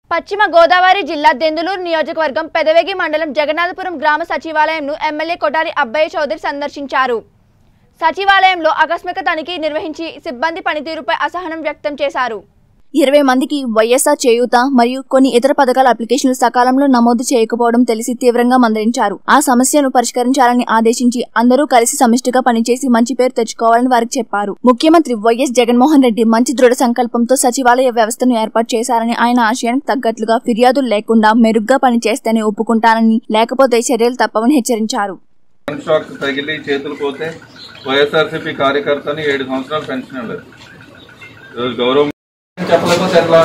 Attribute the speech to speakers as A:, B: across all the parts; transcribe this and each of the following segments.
A: పశ్చిమ గోదావరి జిల్లా దెందులూరు నియోజకవర్గం పెదవేగి మండలం జగన్నాథపురం గ్రామ సచివాలయంను ఎమ్మెల్యే కొటారి అబ్బయ్య చౌదరి సందర్శించారు సచివాలయంలో ఆకస్మిక తనిఖీ నిర్వహించి సిబ్బంది పనితీరుపై అసహనం వ్యక్తం చేశారు
B: ఇరవై మందికి వైఎస్ఆర్ చేయూత మరియు కొన్ని ఇతర పథకాల అప్లికేషన్లు సకాలంలో నమోదు చేయకపోవడం తెలిసి తీవ్రంగా మందలించారు ఆ సమస్యను పరిష్కరించాలని ఆదేశించి అందరూ కలిసి సమిష్టిగా పనిచేసి మంచి పేరు తెచ్చుకోవాలని వారికి చెప్పారు ముఖ్యమంత్రి వైఎస్ జగన్మోహన్ రెడ్డి మంచి దృఢ సంకల్పంతో సచివాలయ వ్యవస్థను ఏర్పాటు చేశారని ఆయన ఆశయానికి తగ్గట్లుగా ఫిర్యాదులు లేకుండా మెరుగ్గా పనిచేస్తేనే ఒప్పుకుంటానని లేకపోతే చర్యలు తప్పవని హెచ్చరించారు
C: కరెంట్ షాక్ తగిలి చేతులు పోతే వైఎస్ఆర్సీపీ కార్యకర్తని ఏడు సంవత్సరాలు పెన్షన్ లేదు ఈరోజు గౌరవం చెప్పలేకపోతే ఎట్లా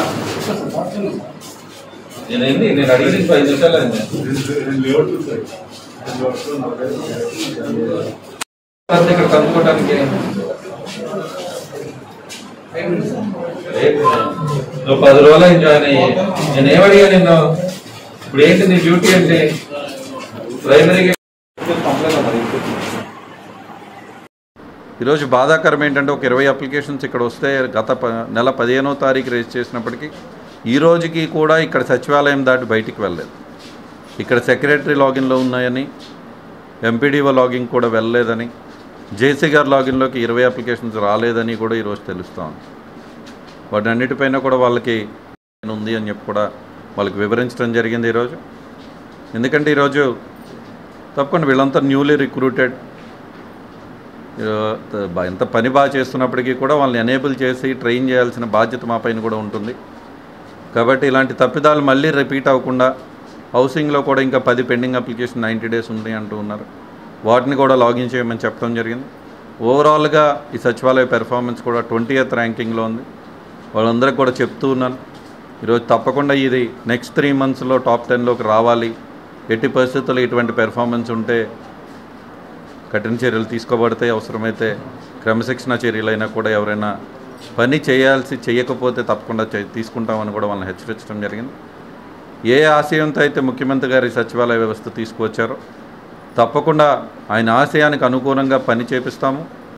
C: నేనేంది నేను అడిగింది ఐదు నిమిషాలు అయింది. అంతే ఇక్కడ కనుక్కోవడానికి నువ్వు పది రోజులు అయింది జాయిన్ అయ్యి నేను ఏమడిగా నిన్ను ఇప్పుడు ఏంటి నీ డ్యూటీ ఏంటి ప్రైమరీగా ఈరోజు బాధాకరం ఏంటంటే ఒక ఇరవై అప్లికేషన్స్ ఇక్కడ వస్తే గత ప నెల పదిహేనో తారీఖు రిజిస్టర్ చేసినప్పటికీ ఈ రోజుకి కూడా ఇక్కడ సచివాలయం దాటి బయటికి వెళ్ళలేదు ఇక్కడ సెక్రటరీ లాగిన్లో ఉన్నాయని ఎంపీడీఓ లాగిన్ కూడా వెళ్ళలేదని జేసీ గారి లాగిన్లోకి ఇరవై అప్లికేషన్స్ రాలేదని కూడా ఈరోజు తెలుస్తూ ఉంది వాటి అన్నిటిపైన కూడా వాళ్ళకి ఉంది అని చెప్పి కూడా వాళ్ళకి వివరించడం జరిగింది ఈరోజు ఎందుకంటే ఈరోజు తప్పకుండా వీళ్ళంతా న్యూలీ రిక్రూటెడ్ ఎంత పని బాగా చేస్తున్నప్పటికీ కూడా వాళ్ళని ఎనేబుల్ చేసి ట్రైన్ చేయాల్సిన బాధ్యత మా పైన కూడా ఉంటుంది కాబట్టి ఇలాంటి తప్పిదాలు మళ్ళీ రిపీట్ అవ్వకుండా హౌసింగ్లో కూడా ఇంకా పది పెండింగ్ అప్లికేషన్ నైంటీ డేస్ ఉంది అంటూ ఉన్నారు వాటిని కూడా లాగిన్ చేయమని చెప్పడం జరిగింది ఓవరాల్గా ఈ సచివాలయ పెర్ఫార్మెన్స్ కూడా ట్వంటీ ఎత్ ర్యాంకింగ్లో ఉంది వాళ్ళందరికీ కూడా చెప్తూ ఉన్నాను ఈరోజు తప్పకుండా ఇది నెక్స్ట్ త్రీ మంత్స్లో టాప్ టెన్లోకి రావాలి ఎట్టి పరిస్థితుల్లో ఇటువంటి పెర్ఫార్మెన్స్ ఉంటే కఠిన చర్యలు తీసుకోబడితే అవసరమైతే క్రమశిక్షణ చర్యలైనా కూడా ఎవరైనా పని చేయాల్సి చేయకపోతే తప్పకుండా చే- తీసుకుంటామని కూడా వాళ్ళని హెచ్చరించడం జరిగింది ఏ ఆశయంతో అయితే ముఖ్యమంత్రి గారి సచివాలయ వ్యవస్థ తీసుకువచ్చారో తప్పకుండా ఆయన ఆశయానికి అనుగుణంగా పని చేపిస్తాము